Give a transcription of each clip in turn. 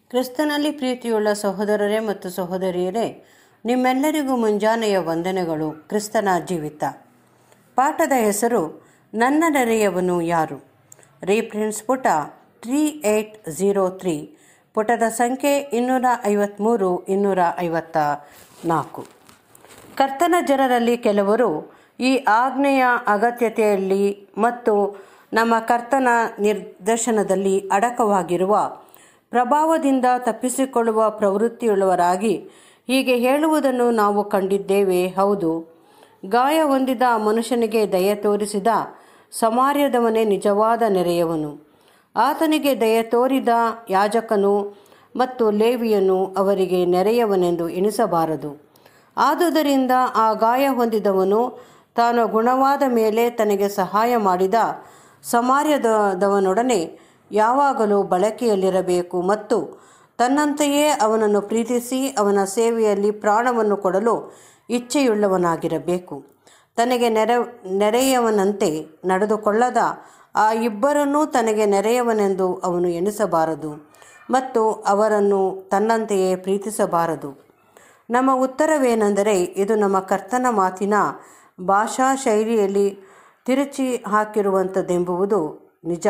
ಕ್ರಿಸ್ತನಲ್ಲಿ ಪ್ರೀತಿಯುಳ್ಳ ಸಹೋದರರೇ ಮತ್ತು ಸಹೋದರಿಯರೇ ನಿಮ್ಮೆಲ್ಲರಿಗೂ ಮುಂಜಾನೆಯ ವಂದನೆಗಳು ಕ್ರಿಸ್ತನ ಜೀವಿತ ಪಾಠದ ಹೆಸರು ನನ್ನ ನೆರೆಯವನು ಯಾರು ರೀಪ್ರಿನ್ಸ್ ಪುಟ ತ್ರೀ ಏಯ್ಟ್ ಝೀರೋ ತ್ರೀ ಪುಟದ ಸಂಖ್ಯೆ ಇನ್ನೂರ ಐವತ್ತ್ಮೂರು ಇನ್ನೂರ ಐವತ್ತ ನಾಲ್ಕು ಕರ್ತನ ಜನರಲ್ಲಿ ಕೆಲವರು ಈ ಆಜ್ಞೆಯ ಅಗತ್ಯತೆಯಲ್ಲಿ ಮತ್ತು ನಮ್ಮ ಕರ್ತನ ನಿರ್ದೇಶನದಲ್ಲಿ ಅಡಕವಾಗಿರುವ ಪ್ರಭಾವದಿಂದ ತಪ್ಪಿಸಿಕೊಳ್ಳುವ ಪ್ರವೃತ್ತಿಯುಳ್ಳವರಾಗಿ ಹೀಗೆ ಹೇಳುವುದನ್ನು ನಾವು ಕಂಡಿದ್ದೇವೆ ಹೌದು ಗಾಯ ಹೊಂದಿದ ಮನುಷ್ಯನಿಗೆ ದಯ ತೋರಿಸಿದ ಸಮಾರ್ಯದವನೇ ನಿಜವಾದ ನೆರೆಯವನು ಆತನಿಗೆ ದಯ ತೋರಿದ ಯಾಜಕನು ಮತ್ತು ಲೇವಿಯನು ಅವರಿಗೆ ನೆರೆಯವನೆಂದು ಎಣಿಸಬಾರದು ಆದುದರಿಂದ ಆ ಗಾಯ ಹೊಂದಿದವನು ತಾನು ಗುಣವಾದ ಮೇಲೆ ತನಗೆ ಸಹಾಯ ಮಾಡಿದ ಸಮಾರ್ಯದವನೊಡನೆ ಯಾವಾಗಲೂ ಬಳಕೆಯಲ್ಲಿರಬೇಕು ಮತ್ತು ತನ್ನಂತೆಯೇ ಅವನನ್ನು ಪ್ರೀತಿಸಿ ಅವನ ಸೇವೆಯಲ್ಲಿ ಪ್ರಾಣವನ್ನು ಕೊಡಲು ಇಚ್ಛೆಯುಳ್ಳವನಾಗಿರಬೇಕು ತನಗೆ ನೆರೆ ನೆರೆಯವನಂತೆ ನಡೆದುಕೊಳ್ಳದ ಆ ಇಬ್ಬರನ್ನೂ ತನಗೆ ನೆರೆಯವನೆಂದು ಅವನು ಎಣಿಸಬಾರದು ಮತ್ತು ಅವರನ್ನು ತನ್ನಂತೆಯೇ ಪ್ರೀತಿಸಬಾರದು ನಮ್ಮ ಉತ್ತರವೇನೆಂದರೆ ಇದು ನಮ್ಮ ಕರ್ತನ ಮಾತಿನ ಭಾಷಾ ಶೈಲಿಯಲ್ಲಿ ತಿರುಚಿ ಹಾಕಿರುವಂಥದ್ದೆಂಬುದು ನಿಜ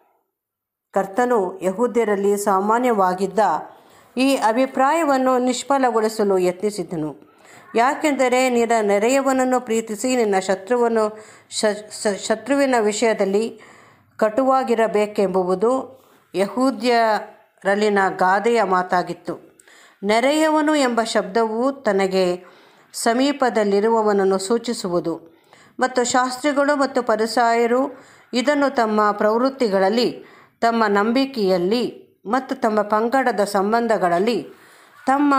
ಕರ್ತನು ಯಹೂದ್ಯರಲ್ಲಿ ಸಾಮಾನ್ಯವಾಗಿದ್ದ ಈ ಅಭಿಪ್ರಾಯವನ್ನು ನಿಷ್ಫಲಗೊಳಿಸಲು ಯತ್ನಿಸಿದನು ಯಾಕೆಂದರೆ ನಿನ್ನ ನೆರೆಯವನನ್ನು ಪ್ರೀತಿಸಿ ನಿನ್ನ ಶತ್ರುವನ್ನು ಶತ್ರುವಿನ ವಿಷಯದಲ್ಲಿ ಕಟುವಾಗಿರಬೇಕೆಂಬುದು ಯಹೂದ್ಯರಲ್ಲಿನ ಗಾದೆಯ ಮಾತಾಗಿತ್ತು ನೆರೆಯವನು ಎಂಬ ಶಬ್ದವು ತನಗೆ ಸಮೀಪದಲ್ಲಿರುವವನನ್ನು ಸೂಚಿಸುವುದು ಮತ್ತು ಶಾಸ್ತ್ರಿಗಳು ಮತ್ತು ಪರಿಸಾಯರು ಇದನ್ನು ತಮ್ಮ ಪ್ರವೃತ್ತಿಗಳಲ್ಲಿ ತಮ್ಮ ನಂಬಿಕೆಯಲ್ಲಿ ಮತ್ತು ತಮ್ಮ ಪಂಗಡದ ಸಂಬಂಧಗಳಲ್ಲಿ ತಮ್ಮ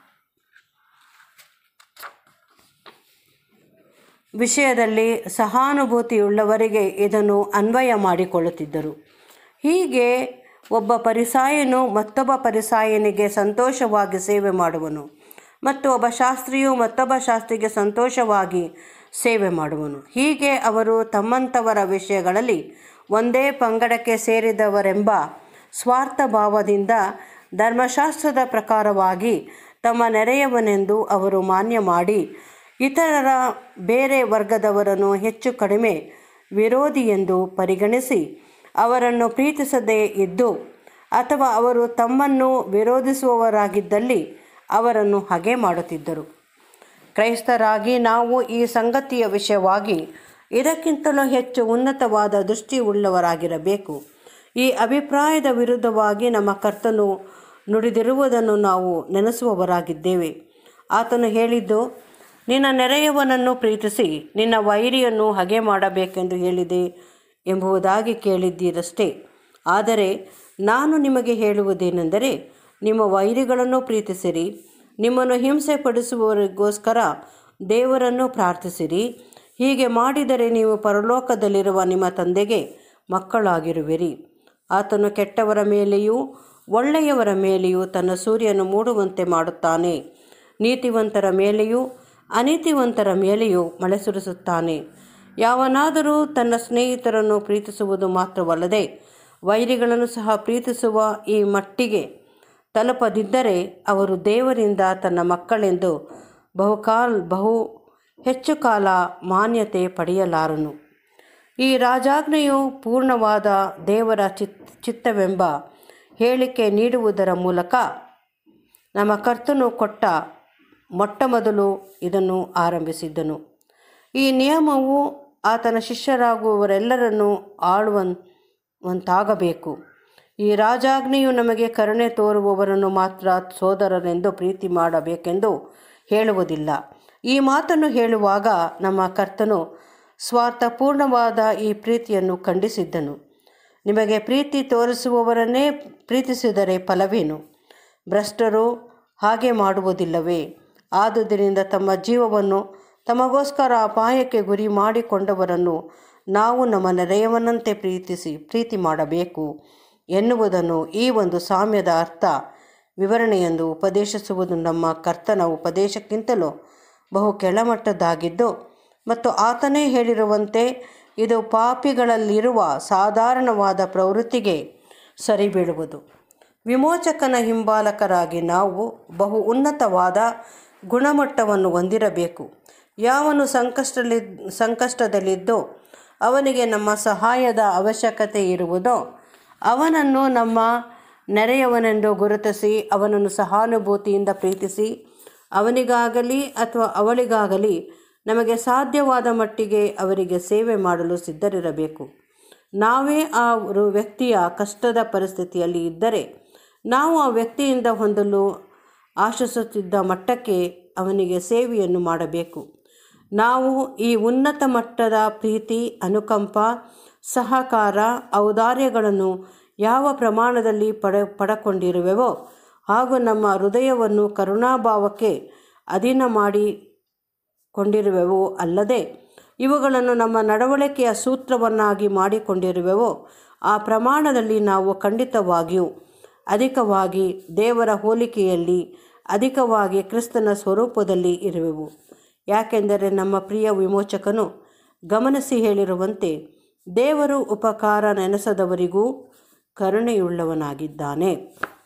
ವಿಷಯದಲ್ಲಿ ಸಹಾನುಭೂತಿಯುಳ್ಳವರಿಗೆ ಇದನ್ನು ಅನ್ವಯ ಮಾಡಿಕೊಳ್ಳುತ್ತಿದ್ದರು ಹೀಗೆ ಒಬ್ಬ ಪರಿಸಾಯನು ಮತ್ತೊಬ್ಬ ಪರಿಸಾಯನಿಗೆ ಸಂತೋಷವಾಗಿ ಸೇವೆ ಮಾಡುವನು ಮತ್ತು ಒಬ್ಬ ಶಾಸ್ತ್ರಿಯು ಮತ್ತೊಬ್ಬ ಶಾಸ್ತ್ರಿಗೆ ಸಂತೋಷವಾಗಿ ಸೇವೆ ಮಾಡುವನು ಹೀಗೆ ಅವರು ತಮ್ಮಂಥವರ ವಿಷಯಗಳಲ್ಲಿ ಒಂದೇ ಪಂಗಡಕ್ಕೆ ಸೇರಿದವರೆಂಬ ಸ್ವಾರ್ಥ ಭಾವದಿಂದ ಧರ್ಮಶಾಸ್ತ್ರದ ಪ್ರಕಾರವಾಗಿ ತಮ್ಮ ನೆರೆಯವನೆಂದು ಅವರು ಮಾನ್ಯ ಮಾಡಿ ಇತರರ ಬೇರೆ ವರ್ಗದವರನ್ನು ಹೆಚ್ಚು ಕಡಿಮೆ ವಿರೋಧಿ ಎಂದು ಪರಿಗಣಿಸಿ ಅವರನ್ನು ಪ್ರೀತಿಸದೇ ಇದ್ದು ಅಥವಾ ಅವರು ತಮ್ಮನ್ನು ವಿರೋಧಿಸುವವರಾಗಿದ್ದಲ್ಲಿ ಅವರನ್ನು ಹಗೆ ಮಾಡುತ್ತಿದ್ದರು ಕ್ರೈಸ್ತರಾಗಿ ನಾವು ಈ ಸಂಗತಿಯ ವಿಷಯವಾಗಿ ಇದಕ್ಕಿಂತಲೂ ಹೆಚ್ಚು ಉನ್ನತವಾದ ದೃಷ್ಟಿ ಉಳ್ಳವರಾಗಿರಬೇಕು ಈ ಅಭಿಪ್ರಾಯದ ವಿರುದ್ಧವಾಗಿ ನಮ್ಮ ಕರ್ತನು ನುಡಿದಿರುವುದನ್ನು ನಾವು ನೆನೆಸುವವರಾಗಿದ್ದೇವೆ ಆತನು ಹೇಳಿದ್ದು ನಿನ್ನ ನೆರೆಯವನನ್ನು ಪ್ರೀತಿಸಿ ನಿನ್ನ ವೈರಿಯನ್ನು ಹಗೆ ಮಾಡಬೇಕೆಂದು ಹೇಳಿದೆ ಎಂಬುದಾಗಿ ಕೇಳಿದ್ದೀರಷ್ಟೇ ಆದರೆ ನಾನು ನಿಮಗೆ ಹೇಳುವುದೇನೆಂದರೆ ನಿಮ್ಮ ವೈರಿಗಳನ್ನು ಪ್ರೀತಿಸಿರಿ ನಿಮ್ಮನ್ನು ಹಿಂಸೆ ಪಡಿಸುವವರಿಗೋಸ್ಕರ ದೇವರನ್ನು ಪ್ರಾರ್ಥಿಸಿರಿ ಹೀಗೆ ಮಾಡಿದರೆ ನೀವು ಪರಲೋಕದಲ್ಲಿರುವ ನಿಮ್ಮ ತಂದೆಗೆ ಮಕ್ಕಳಾಗಿರುವಿರಿ ಆತನು ಕೆಟ್ಟವರ ಮೇಲೆಯೂ ಒಳ್ಳೆಯವರ ಮೇಲೆಯೂ ತನ್ನ ಸೂರ್ಯನು ಮೂಡುವಂತೆ ಮಾಡುತ್ತಾನೆ ನೀತಿವಂತರ ಮೇಲೆಯೂ ಅನೀತಿವಂತರ ಮೇಲೆಯೂ ಮಳೆ ಸುರಿಸುತ್ತಾನೆ ಯಾವನಾದರೂ ತನ್ನ ಸ್ನೇಹಿತರನ್ನು ಪ್ರೀತಿಸುವುದು ಮಾತ್ರವಲ್ಲದೆ ವೈರಿಗಳನ್ನು ಸಹ ಪ್ರೀತಿಸುವ ಈ ಮಟ್ಟಿಗೆ ತಲುಪದಿದ್ದರೆ ಅವರು ದೇವರಿಂದ ತನ್ನ ಮಕ್ಕಳೆಂದು ಬಹುಕಾಲ್ ಬಹು ಹೆಚ್ಚು ಕಾಲ ಮಾನ್ಯತೆ ಪಡೆಯಲಾರನು ಈ ರಾಜಾಜ್ಞೆಯು ಪೂರ್ಣವಾದ ದೇವರ ಚಿತ್ ಚಿತ್ತವೆಂಬ ಹೇಳಿಕೆ ನೀಡುವುದರ ಮೂಲಕ ನಮ್ಮ ಕರ್ತನು ಕೊಟ್ಟ ಮೊಟ್ಟ ಮೊದಲು ಇದನ್ನು ಆರಂಭಿಸಿದ್ದನು ಈ ನಿಯಮವು ಆತನ ಶಿಷ್ಯರಾಗುವವರೆಲ್ಲರನ್ನು ಆಳುವಂತಾಗಬೇಕು ಈ ರಾಜಾಜ್ಞೆಯು ನಮಗೆ ಕರುಣೆ ತೋರುವವರನ್ನು ಮಾತ್ರ ಸೋದರರೆಂದು ಪ್ರೀತಿ ಮಾಡಬೇಕೆಂದು ಹೇಳುವುದಿಲ್ಲ ಈ ಮಾತನ್ನು ಹೇಳುವಾಗ ನಮ್ಮ ಕರ್ತನು ಸ್ವಾರ್ಥಪೂರ್ಣವಾದ ಈ ಪ್ರೀತಿಯನ್ನು ಖಂಡಿಸಿದ್ದನು ನಿಮಗೆ ಪ್ರೀತಿ ತೋರಿಸುವವರನ್ನೇ ಪ್ರೀತಿಸಿದರೆ ಫಲವೇನು ಭ್ರಷ್ಟರು ಹಾಗೆ ಮಾಡುವುದಿಲ್ಲವೇ ಆದುದರಿಂದ ತಮ್ಮ ಜೀವವನ್ನು ತಮಗೋಸ್ಕರ ಅಪಾಯಕ್ಕೆ ಗುರಿ ಮಾಡಿಕೊಂಡವರನ್ನು ನಾವು ನಮ್ಮ ನೆರೆಯವನಂತೆ ಪ್ರೀತಿಸಿ ಪ್ರೀತಿ ಮಾಡಬೇಕು ಎನ್ನುವುದನ್ನು ಈ ಒಂದು ಸಾಮ್ಯದ ಅರ್ಥ ವಿವರಣೆಯೆಂದು ಉಪದೇಶಿಸುವುದು ನಮ್ಮ ಕರ್ತನ ಉಪದೇಶಕ್ಕಿಂತಲೂ ಬಹು ಕೆಳಮಟ್ಟದ್ದಾಗಿದ್ದು ಮತ್ತು ಆತನೇ ಹೇಳಿರುವಂತೆ ಇದು ಪಾಪಿಗಳಲ್ಲಿರುವ ಸಾಧಾರಣವಾದ ಪ್ರವೃತ್ತಿಗೆ ಸರಿಬೀಳುವುದು ವಿಮೋಚಕನ ಹಿಂಬಾಲಕರಾಗಿ ನಾವು ಬಹು ಉನ್ನತವಾದ ಗುಣಮಟ್ಟವನ್ನು ಹೊಂದಿರಬೇಕು ಯಾವನು ಸಂಕಷ್ಟದಲ್ಲಿ ಸಂಕಷ್ಟದಲ್ಲಿದ್ದೋ ಅವನಿಗೆ ನಮ್ಮ ಸಹಾಯದ ಅವಶ್ಯಕತೆ ಇರುವುದೋ ಅವನನ್ನು ನಮ್ಮ ನೆರೆಯವನೆಂದು ಗುರುತಿಸಿ ಅವನನ್ನು ಸಹಾನುಭೂತಿಯಿಂದ ಪ್ರೀತಿಸಿ ಅವನಿಗಾಗಲಿ ಅಥವಾ ಅವಳಿಗಾಗಲಿ ನಮಗೆ ಸಾಧ್ಯವಾದ ಮಟ್ಟಿಗೆ ಅವರಿಗೆ ಸೇವೆ ಮಾಡಲು ಸಿದ್ಧರಿರಬೇಕು ನಾವೇ ಆ ರು- ವ್ಯಕ್ತಿಯ ಕಷ್ಟದ ಪರಿಸ್ಥಿತಿಯಲ್ಲಿ ಇದ್ದರೆ ನಾವು ಆ ವ್ಯಕ್ತಿಯಿಂದ ಹೊಂದಲು ಆಶಿಸುತ್ತಿದ್ದ ಮಟ್ಟಕ್ಕೆ ಅವನಿಗೆ ಸೇವೆಯನ್ನು ಮಾಡಬೇಕು ನಾವು ಈ ಉನ್ನತ ಮಟ್ಟದ ಪ್ರೀತಿ ಅನುಕಂಪ ಸಹಕಾರ ಔದಾರ್ಯಗಳನ್ನು ಯಾವ ಪ್ರಮಾಣದಲ್ಲಿ ಪಡ ಪಡಕೊಂಡಿರುವೆವೋ ಹಾಗೂ ನಮ್ಮ ಹೃದಯವನ್ನು ಕರುಣಾಭಾವಕ್ಕೆ ಅಧೀನ ಮಾಡಿ ಕೊಂಡಿರುವೆವೋ ಅಲ್ಲದೆ ಇವುಗಳನ್ನು ನಮ್ಮ ನಡವಳಿಕೆಯ ಸೂತ್ರವನ್ನಾಗಿ ಮಾಡಿಕೊಂಡಿರುವೆವೋ ಆ ಪ್ರಮಾಣದಲ್ಲಿ ನಾವು ಖಂಡಿತವಾಗಿಯೂ ಅಧಿಕವಾಗಿ ದೇವರ ಹೋಲಿಕೆಯಲ್ಲಿ ಅಧಿಕವಾಗಿ ಕ್ರಿಸ್ತನ ಸ್ವರೂಪದಲ್ಲಿ ಇರುವೆವು ಯಾಕೆಂದರೆ ನಮ್ಮ ಪ್ರಿಯ ವಿಮೋಚಕನು ಗಮನಿಸಿ ಹೇಳಿರುವಂತೆ ದೇವರು ಉಪಕಾರ ನೆನೆಸದವರಿಗೂ ಕರುಣೆಯುಳ್ಳವನಾಗಿದ್ದಾನೆ